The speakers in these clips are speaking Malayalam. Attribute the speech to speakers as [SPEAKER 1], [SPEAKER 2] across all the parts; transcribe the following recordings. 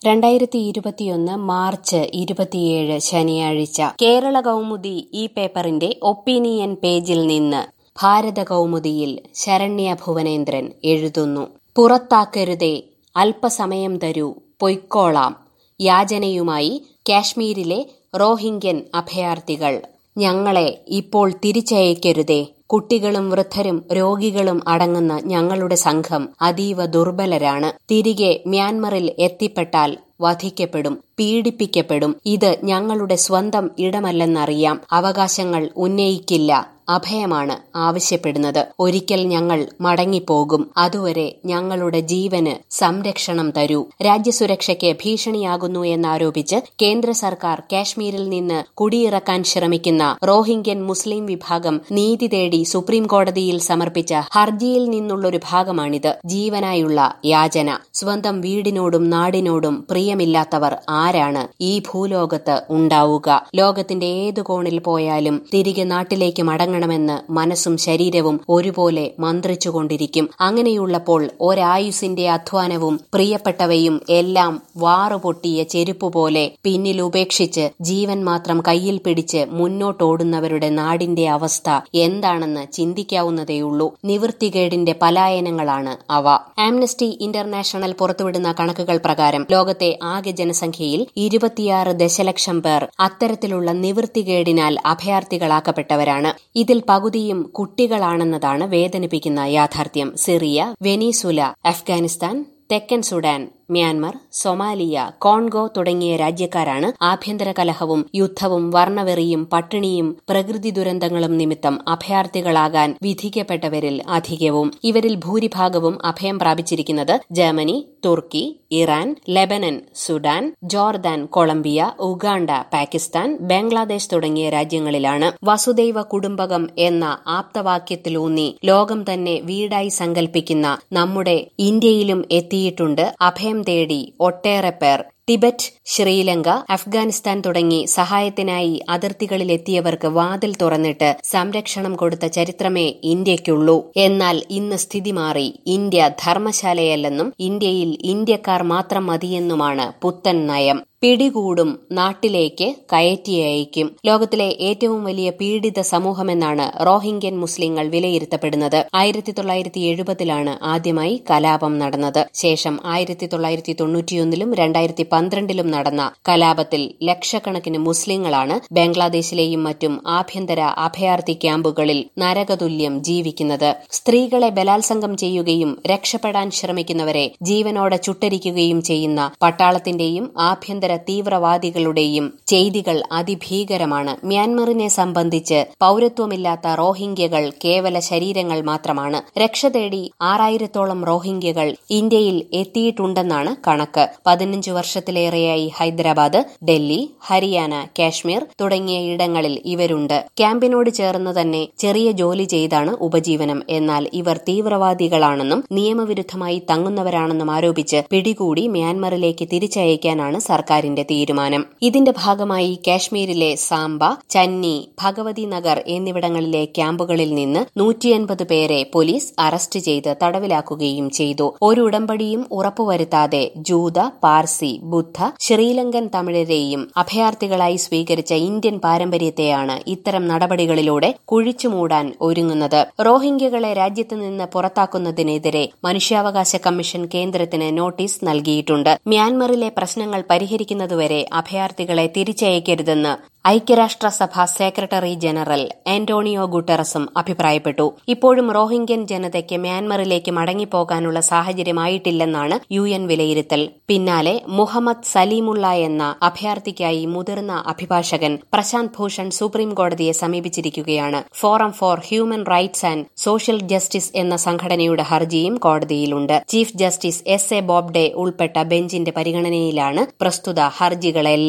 [SPEAKER 1] രണ്ടായിരത്തി ഇരുപത്തിയൊന്ന് മാർച്ച് ഇരുപത്തിയേഴ് ശനിയാഴ്ച കേരള കൗമുദി ഈ പേപ്പറിന്റെ ഒപ്പീനിയൻ പേജിൽ നിന്ന് ഭാരത കൗമുദിയിൽ ശരണ്യ ഭുവനേന്ദ്രൻ എഴുതുന്നു പുറത്താക്കരുതേ അല്പസമയം തരൂ പൊയ്ക്കോളാം യാചനയുമായി കാശ്മീരിലെ റോഹിംഗ്യൻ അഭയാർത്ഥികൾ ഞങ്ങളെ ഇപ്പോൾ തിരിച്ചയക്കരുതേ കുട്ടികളും വൃദ്ധരും രോഗികളും അടങ്ങുന്ന ഞങ്ങളുടെ സംഘം അതീവ ദുർബലരാണ് തിരികെ മ്യാൻമറിൽ എത്തിപ്പെട്ടാൽ വധിക്കപ്പെടും പീഡിപ്പിക്കപ്പെടും ഇത് ഞങ്ങളുടെ സ്വന്തം ഇടമല്ലെന്നറിയാം അവകാശങ്ങൾ ഉന്നയിക്കില്ല അഭയമാണ് ആവശ്യപ്പെടുന്നത് ഒരിക്കൽ ഞങ്ങൾ മടങ്ങിപ്പോകും അതുവരെ ഞങ്ങളുടെ ജീവന് സംരക്ഷണം തരൂ രാജ്യസുരക്ഷയ്ക്ക് ഭീഷണിയാകുന്നു എന്നാരോപിച്ച് കേന്ദ്ര സർക്കാർ കാശ്മീരിൽ നിന്ന് കുടിയിറക്കാൻ ശ്രമിക്കുന്ന റോഹിംഗ്യൻ മുസ്ലിം വിഭാഗം നീതി തേടി സുപ്രീം കോടതിയിൽ സമർപ്പിച്ച ഹർജിയിൽ നിന്നുള്ളൊരു ഭാഗമാണിത് ജീവനായുള്ള യാചന സ്വന്തം വീടിനോടും നാടിനോടും പ്രിയമില്ലാത്തവർ ആരാണ് ഈ ഭൂലോകത്ത് ഉണ്ടാവുക ലോകത്തിന്റെ ഏതു കോണിൽ പോയാലും തിരികെ നാട്ടിലേക്ക് മടങ്ങണമെന്ന് മനസ്സും ശരീരവും ഒരുപോലെ മന്ത്രിച്ചുകൊണ്ടിരിക്കും അങ്ങനെയുള്ളപ്പോൾ ഒരായുസിന്റെ അധ്വാനവും പ്രിയപ്പെട്ടവയും എല്ലാം വാറുപൊട്ടിയ ചെരുപ്പു പോലെ പിന്നിൽ ഉപേക്ഷിച്ച് ജീവൻ മാത്രം കയ്യിൽ പിടിച്ച് മുന്നോട്ടോടുന്നവരുടെ നാടിന്റെ അവസ്ഥ എന്താണെന്ന് ചിന്തിക്കാവുന്നതേയുള്ളൂ നിവൃത്തികേടിന്റെ പലായനങ്ങളാണ് അവ ആംനസ്റ്റി ഇന്റർനാഷണൽ പുറത്തുവിടുന്ന കണക്കുകൾ പ്രകാരം ലോകത്തെ ആകെ ജനസംഖ്യയിൽ ഇരുപത്തിയാറ് ദശലക്ഷം പേർ അത്തരത്തിലുള്ള നിവൃത്തികേടിനാൽ അഭയാർത്ഥികളാക്കപ്പെട്ടവരാണ് ഇതിൽ പകുതിയും കുട്ടികളാണെന്നതാണ് വേദനിപ്പിക്കുന്ന യാഥാർത്ഥ്യം സിറിയ വെനീസുല അഫ്ഗാനിസ്ഥാൻ തെക്കൻ സുഡാൻ മ്യാൻമർ സൊമാലിയ കോൺഗോ തുടങ്ങിയ രാജ്യക്കാരാണ് ആഭ്യന്തര കലഹവും യുദ്ധവും വർണ്ണവെറിയും പട്ടിണിയും പ്രകൃതി ദുരന്തങ്ങളും നിമിത്തം അഭയാർത്ഥികളാകാൻ വിധിക്കപ്പെട്ടവരിൽ അധികവും ഇവരിൽ ഭൂരിഭാഗവും അഭയം പ്രാപിച്ചിരിക്കുന്നത് Germany Turkey Iran Lebanon Sudan Jordan Colombia Uganda Pakistan Bangladesh തുടങ്ങിയ രാജ്യങ്ങളിലാണ് വസുദൈവ കുടുംബകം എന്ന ആപ്തവാക്യത്തിലൂന്നി ലോകം തന്നെ വീടായി സങ്കൽപ്പിക്കുന്ന നമ്മുടെ ഇന്ത്യയിലും എത്തിയിട്ടുണ്ട് അഭയം തേടി ഒട്ടേറെ പേർ ടിബറ്റ് ശ്രീലങ്ക അഫ്ഗാനിസ്ഥാൻ തുടങ്ങി സഹായത്തിനായി അതിർത്തികളിലെത്തിയവർക്ക് വാതിൽ തുറന്നിട്ട് സംരക്ഷണം കൊടുത്ത ചരിത്രമേ ഇന്ത്യയ്ക്കുള്ളൂ എന്നാൽ ഇന്ന് സ്ഥിതി മാറി ഇന്ത്യ ധർമ്മശാലയല്ലെന്നും ഇന്ത്യയിൽ ഇന്ത്യക്കാർ മാത്രം മതിയെന്നുമാണ് പുത്തൻ നയം പിടികൂടും നാട്ടിലേക്ക് കയറ്റി അയക്കും ലോകത്തിലെ ഏറ്റവും വലിയ പീഡിത സമൂഹമെന്നാണ് റോഹിംഗ്യൻ മുസ്ലിങ്ങൾ വിലയിരുത്തപ്പെടുന്നത് ആയിരത്തി തൊള്ളായിരത്തി എഴുപതിലാണ് ആദ്യമായി കലാപം നടന്നത് ശേഷം ആയിരത്തി തൊള്ളായിരത്തി തൊണ്ണൂറ്റിയൊന്നിലും രണ്ടായിരത്തി പന്ത്രണ്ടിലും നടന്ന കലാപത്തിൽ ലക്ഷക്കണക്കിന് മുസ്ലിങ്ങളാണ് ബംഗ്ലാദേശിലെയും മറ്റും ആഭ്യന്തര അഭയാർത്ഥി ക്യാമ്പുകളിൽ നരകതുല്യം ജീവിക്കുന്നത് സ്ത്രീകളെ ബലാത്സംഗം ചെയ്യുകയും രക്ഷപ്പെടാൻ ശ്രമിക്കുന്നവരെ ജീവനോടെ ചുട്ടരിക്കുകയും ചെയ്യുന്ന പട്ടാളത്തിന്റെയും ആഭ്യന്തര തീവ്രവാദികളുടെയും ചെയ്തികൾ അതിഭീകരമാണ് മ്യാൻമറിനെ സംബന്ധിച്ച് പൌരത്വമില്ലാത്ത റോഹിംഗ്യകൾ കേവല ശരീരങ്ങൾ മാത്രമാണ് രക്ഷ തേടി ആറായിരത്തോളം റോഹിംഗ്യകൾ ഇന്ത്യയിൽ എത്തിയിട്ടുണ്ടെന്നാണ് കണക്ക് പതിനഞ്ച് വർഷത്തിലേറെയായി ഹൈദരാബാദ് ഡൽഹി ഹരിയാന കാശ്മീർ തുടങ്ങിയ ഇടങ്ങളിൽ ഇവരുണ്ട് ക്യാമ്പിനോട് ചേർന്ന് തന്നെ ചെറിയ ജോലി ചെയ്താണ് ഉപജീവനം എന്നാൽ ഇവർ തീവ്രവാദികളാണെന്നും നിയമവിരുദ്ധമായി തങ്ങുന്നവരാണെന്നും ആരോപിച്ച് പിടികൂടി മ്യാൻമറിലേക്ക് തിരിച്ചയക്കാനാണ് സർക്കാരിന്റെ തീരുമാനം ഇതിന്റെ ഭാഗമായി കാശ്മീരിലെ സാംബ ചന്നി ഭഗവതി നഗർ എന്നിവിടങ്ങളിലെ ക്യാമ്പുകളിൽ നിന്ന് നൂറ്റിയൻപത് പേരെ പോലീസ് അറസ്റ്റ് ചെയ്ത് തടവിലാക്കുകയും ചെയ്തു ഒരു ഉടമ്പടിയും ഉറപ്പുവരുത്താതെ ജൂത പാർസി ബുദ്ധ ശ്രീലങ്കൻ തമിഴരെയും അഭയാർത്ഥികളായി സ്വീകരിച്ച ഇന്ത്യൻ പാരമ്പര്യത്തെയാണ് ഇത്തരം നടപടികളിലൂടെ കുഴിച്ചുമൂടാൻ ഒരുങ്ങുന്നത് റോഹിംഗ്യകളെ രാജ്യത്ത് നിന്ന് പുറത്താക്കുന്നതിനെതിരെ മനുഷ്യാവകാശ കമ്മീഷൻ കേന്ദ്രത്തിന് നോട്ടീസ് നൽകിയിട്ടുണ്ട് മ്യാൻമറിലെ പ്രശ്നങ്ങൾ പരിഹരിക്കുന്നതുവരെ അഭയാർത്ഥികളെ തിരിച്ചയക്കരുതെന്ന് ഐക്യരാഷ്ട്രസഭ സെക്രട്ടറി ജനറൽ ആന്റോണിയോ ഗുട്ടറസും അഭിപ്രായപ്പെട്ടു ഇപ്പോഴും റോഹിംഗ്യൻ ജനതയ്ക്ക് മ്യാൻമറിലേക്ക് മടങ്ങിപ്പോകാനുള്ള സാഹചര്യമായിട്ടില്ലെന്നാണ് യു എൻ വിലയിരുത്തൽ പിന്നാലെ മുഹമ്മദ് സലീമുള്ള എന്ന അഭയാർത്ഥിക്കായി മുതിർന്ന അഭിഭാഷകൻ പ്രശാന്ത് ഭൂഷൺ സുപ്രീം കോടതിയെ സമീപിച്ചിരിക്കുകയാണ് forum for human rights and social justice എന്ന സംഘടനയുടെ ഹർജിയും കോടതിയിലുണ്ട് chief justice S A Bobde ഉൾപ്പെട്ട ബെഞ്ചിന്റെ പരിഗണനയിലാണ് പ്രസ്തുത ഹർജികളെല്ലാം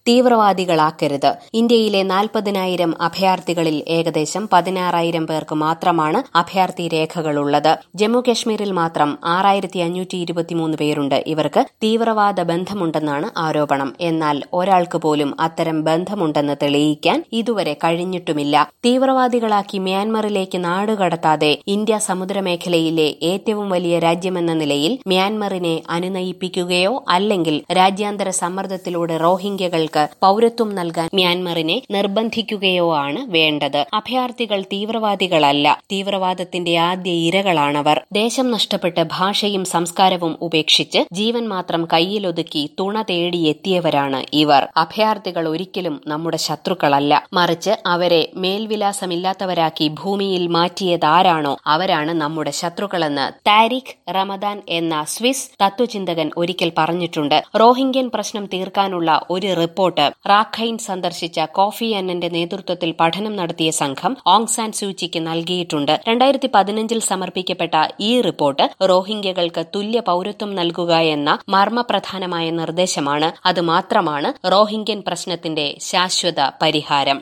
[SPEAKER 1] തീവ്രവാദികളാക്കരുത് ഇന്ത്യയിലെ നാൽപ്പതിനായിരം അഭയാർത്ഥികളിൽ ഏകദേശം പതിനാറായിരം പേർക്ക് മാത്രമാണ് അഭയാർത്ഥി രേഖകളുള്ളത് ജമ്മു കശ്മീരിൽ മാത്രം ആറായിരത്തി അഞ്ഞൂറ്റി ഇരുപത്തിമൂന്ന് പേരുണ്ട് ഇവർക്ക് തീവ്രവാദ ബന്ധമുണ്ടെന്നാണ് ആരോപണം എന്നാൽ ഒരാൾക്ക് പോലും അത്തരം ബന്ധമുണ്ടെന്ന് തെളിയിക്കാൻ ഇതുവരെ കഴിഞ്ഞിട്ടുമില്ല തീവ്രവാദികളാക്കി മ്യാൻമറിലേക്ക് നാടുകടത്താതെ ഇന്ത്യ സമുദ്രമേഖലയിലെ ഏറ്റവും വലിയ രാജ്യമെന്ന നിലയിൽ മ്യാൻമറിനെ അനുനയിപ്പിക്കുകയോ അല്ലെങ്കിൽ രാജ്യാന്തര സമ്മർദ്ദത്തിലൂടെ റോഹിംഗ്യകൾക്ക് പൌരത്വം നൽകാൻ മ്യാൻമറിനെ നിർബന്ധിക്കുകയോ ആണ് വേണ്ടത് അഭയാർത്ഥികൾ തീവ്രവാദികളല്ല തീവ്രവാദത്തിന്റെ ആദ്യ ഇരകളാണവർ ദേശം നഷ്ടപ്പെട്ട് ഭാഷയും സംസ്കാരവും ഉപേക്ഷിച്ച് ജീവൻ മാത്രം കയ്യിലൊതുക്കി തുണ തേടിയെത്തിയവരാണ് ഇവർ അഭയാർത്ഥികൾ ഒരിക്കലും നമ്മുടെ ശത്രുക്കളല്ല മറിച്ച് അവരെ മേൽവിലാസമില്ലാത്തവരാക്കി ഭൂമിയിൽ മാറ്റിയതാരാണോ അവരാണ് നമ്മുടെ ശത്രുക്കളെന്ന് താരിഖ് റമദാൻ എന്ന സ്വിസ് തത്വചിന്തകൻ ഒരിക്കൽ പറഞ്ഞിട്ടുണ്ട് റോഹിംഗ്യൻ പ്രശ്നം തീർക്കാനുള്ള ഒരു റിപ്പോർട്ട് റാഖൈൻ സന്ദർശിച്ച കോഫി അന്നന്റെ നേതൃത്വത്തിൽ പഠനം നടത്തിയ സംഘം ഓങ് സാൻ സൂചിക്ക് നൽകിയിട്ടുണ്ട് രണ്ടായിരത്തി പതിനഞ്ചിൽ സമർപ്പിക്കപ്പെട്ട ഈ റിപ്പോർട്ട് റോഹിംഗ്യകൾക്ക് തുല്യ പൌരത്വം നൽകുക എന്ന മർമ്മപ്രധാനമായ നിർദ്ദേശമാണ് അത് മാത്രമാണ് റോഹിംഗ്യൻ പ്രശ്നത്തിന്റെ ശാശ്വത പരിഹാരം